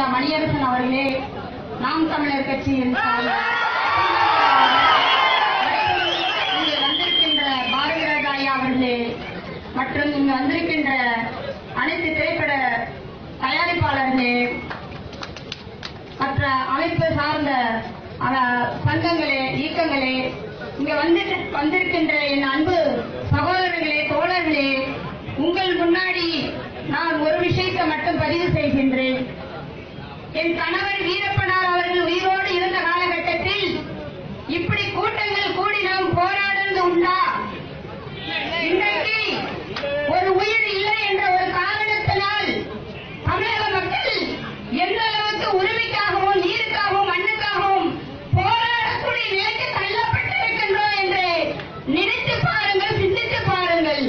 ஐயா மணியரசன் அவர்களே நாம் தமிழர் கட்சியின் சார்பில் இங்கு வந்திருக்கின்ற பாரதி ராஜா ஐயா அவர்களே மற்றும் இங்கு வந்திருக்கின்ற அனைத்து திரைப்பட தயாரிப்பாளர்களே மற்ற அமைப்பு சார்ந்த அஹ், சங்கங்களே இயக்கங்களே இங்க வந்து வந்திருக்கின்ற என் அன்பு சகோதரர்களே தோழர்களே உங்கள் முன்னாடி நான் ஒரு விஷயத்தை மட்டும் பதிவு செய்கின்றேன் என் கணவர் வீரப்பனார் அவர்கள் உயிரோடு இருந்த காலகட்டத்தில் இப்படி கூட்டங்கள் கூடி நாம் போராடுவது உண்டா இன்றைக்கு ஒரு உயிர் இல்லை என்ற ஒரு காரணத்தினால் தமிழக மக்கள் எந்த அளவுக்கு உரிமைக்காகவும் நீருக்காகவும் மண்ணுக்காகவும் போராடக்கூடிய நிலைக்கு தள்ளப்பட்டிருக்கின்றோம் என்று நினைத்து பாருங்கள் சிந்தித்து பாருங்கள்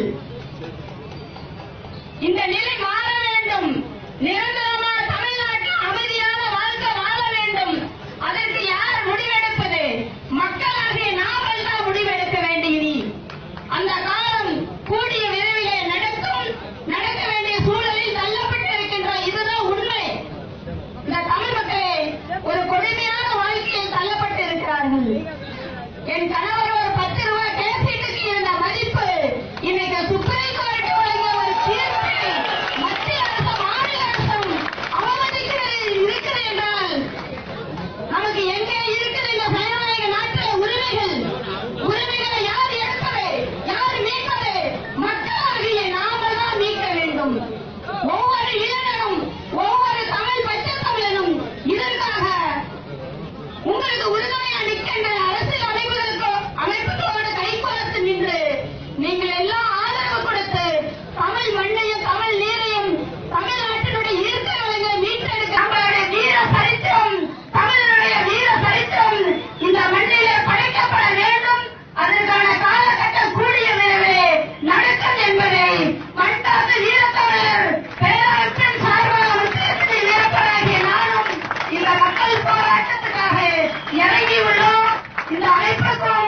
இந்த நிலை மாற வேண்டும் நிரந்தரமாக தமிழ்நாட்டில் அமைதியான வாழ்க்கை வாழ வேண்டும் அதற்கு யார் முடிவெடுப்பது மக்களாகிய நாமல் தான் முடிவெடுக்க வேண்டியது அந்த காலம் கூடிய விரைவிலே நடக்கும் நடக்க வேண்டிய சூழலில் தள்ளப்பட்டிருக்கின்றோம் இதுதான் உண்மை இந்த தமிழ் மக்களே ஒரு கொடுமையான வாழ்க்கையில் தள்ளப்பட்டிருக்கிறார்கள் என் கணவர் ஒரு பத்து ரூபாய் கேசீட்டுக்கு இருந்த மதிப்பு இன்னைக்கு சுப்ரீம் கோர்ட் வழங்கிய ஒரு தீர்ப்பை மத்திய அரசும் மாநில அரசும் அவமதிக்கிறது இருக்கிறது என்றால் நமக்கு எங்கே இருக்குது இந்த ஜனநாயக நாட்டில் உரிமைகள் உரிமைகளை யார் எடுப்பது யார் மீட்பது மக்களாகிய நாமல் தான் மீட்க வேண்டும் ஒவ்வொரு இளைஞனும் ஒவ்வொரு தமிழ் பச்சை தமிழனும் இதற்காக உங்களுக்கு உறுதுணையா நிற்கின்ற அரசியல் அமைப்புகளுக்கு அமைப்புகளோடு கைகோர்த்து நின்று நீங்கள் எல்லாம் ஆதரவு கொடுத்து தமிழ் மண்ணையும் தமிழ் நீரையும் தமிழ்நாட்டினுடைய இயற்கை வளங்களை மீட்டெடுக்க நம்மளுடைய வீர சரித்திரம் தமிழனுடைய வீர சரித்திரம் இந்த மண்ணிலே படைக்கப்பட வேண்டும் அதற்கான காலகட்டம் கூடிய விரைவிலே நடக்கும் என்பதை மண்டாத்து வீரத்தமிழர் பேரமைப்பின் சார்பாக முத்தியத்தை வீரப்பராகிய நானும் இந்த மக்கள் போராட்டத்துக்காக இறங்கி உள்ளோம் இந்த அமைப்புக்கும்